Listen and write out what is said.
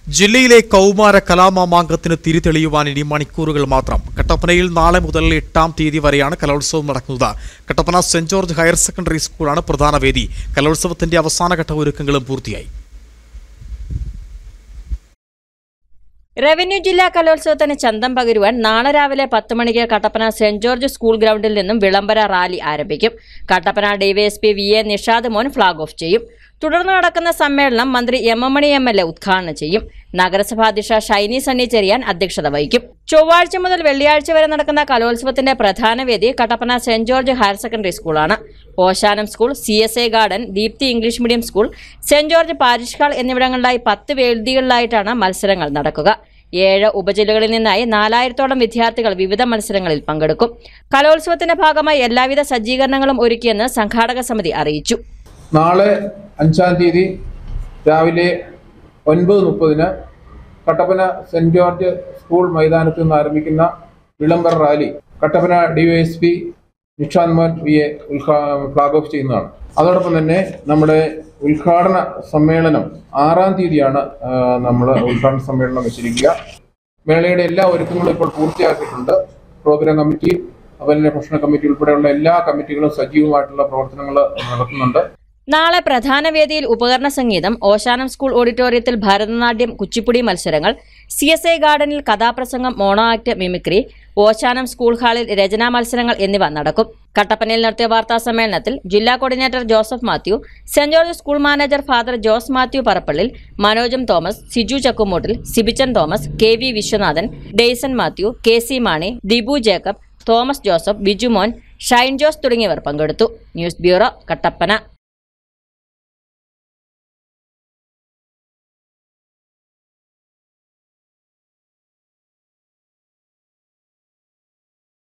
ജില്ലയിലെ കൗമാര കലാമാമാങ്കത്തിന് തിരിതെളിയുവാൻ ഇനി മണിക്കൂറുകൾ മാത്രം കട്ടപ്പനയിൽ നാളെ മുതൽ എട്ടാം തീയതി വരെയാണ് കലോത്സവം നടക്കുന്നത് Kattappana Saint George higher secondary സ്കൂളാണ് പ്രധാന വേദി കലോത്സവത്തിന്റെ അവസാനഘട്ട ഒരുക്കങ്ങളും പൂർത്തിയായി റവന്യൂ ജില്ലാ കലോത്സവത്തിന് ചന്തം പകരുവാൻ നാളെ രാവിലെ പത്ത് മണിക്ക് കട്ടപ്പന സെന്റ് ജോർജ് സ്കൂൾ ഗ്രൗണ്ടിൽ നിന്നും വിളംബര റാലി ആരംഭിക്കും Kattappana DYSP V A Nishad Mon flag off ചെയ്യും തുടർന്ന് നടക്കുന്ന സമ്മേളനം മന്ത്രി M M Mani M L A ഉദ്ഘാടനം ചെയ്യും നഗരസഭാധ്യക്ഷ ഷൈനി സണ്ണി ചെറിയാൻ അധ്യക്ഷത വഹിക്കും ചൊവ്വാഴ്ച മുതൽ വെള്ളിയാഴ്ച വരെ നടക്കുന്ന കലോത്സവത്തിന്റെ പ്രധാന വേദി Kattappana Saint George higher secondary സ്കൂളാണ് Oshanam school C S A garden Deepthi English medium school Saint George parish hall എന്നിവിടങ്ങളിലായി പത്ത് വേദികളിലായിട്ടാണ് മത്സരങ്ങൾ നടക്കുക ഏഴ് ഉപജില്ലകളിൽ നിന്നായി നാലായിരത്തോളം വിദ്യാർത്ഥികൾ വിവിധ മത്സരങ്ങളിൽ പങ്കെടുക്കും കലോത്സവത്തിന്റെ ഭാഗമായി എല്ലാവിധ സജ്ജീകരണങ്ങളും ഒരുക്കിയെന്ന് സംഘാടക സമിതി അറിയിച്ചു നാളെ അഞ്ചാം തീയതി രാവിലെ ഒൻപത് മുപ്പതിന് കട്ടപ്പന സെന്റ് ജോർജ് സ്കൂൾ മൈതാനത്ത് നിന്ന് ആരംഭിക്കുന്ന വിളംബര rally Kattappana DYSP Nishanth Mon V A ഉദ്ഘാ ഫ്ലാഗ് ഓഫ് ചെയ്യുന്നതാണ് അതോടൊപ്പം തന്നെ നമ്മുടെ ഉദ്ഘാടന സമ്മേളനം ആറാം തീയതിയാണ് നമ്മൾ ഉദ്ഘാടന സമ്മേളനം വെച്ചിരിക്കുക മേളയുടെ എല്ലാ ഒരുക്കങ്ങളും ഇപ്പോൾ പൂർത്തിയാക്കിയിട്ടുണ്ട് പ്രോഗ്രാം കമ്മിറ്റി അതുപോലെ തന്നെ ഭക്ഷണ കമ്മിറ്റി ഉൾപ്പെടെയുള്ള എല്ലാ കമ്മിറ്റികളും സജീവമായിട്ടുള്ള പ്രവർത്തനങ്ങൾ നടത്തുന്നുണ്ട് നാളെ പ്രധാന വേദിയിൽ ഉപകരണ സംഗീതം ഓശാനം സ്കൂൾ ഓഡിറ്റോറിയത്തിൽ ഭരതനാട്യം കുച്ചിപ്പുടി മത്സരങ്ങൾ സി എസ് ഐ ഗാർഡനിൽ കഥാപ്രസംഗം mono act mimicry Oshanam school ഹാളിൽ രചനാ മത്സരങ്ങൾ എന്നിവ നടക്കും കട്ടപ്പനയിൽ നടത്തിയ വാർത്താ സമ്മേളനത്തിൽ ജില്ലാ coordinator Joseph Mathew Saint George school manager Father Jose Mathew Parappallil മനോജം Thomas Siju Chakkumoottil Sibichan Thomas K V Viswanathan Dayson Mathew K C Mani Dibu Jacob Thomas Joseph Bijumon Shine Jose തുടങ്ങിയവർ പങ്കെടുത്തു ന്യൂസ് ബ്യൂറോ കട്ടപ്പന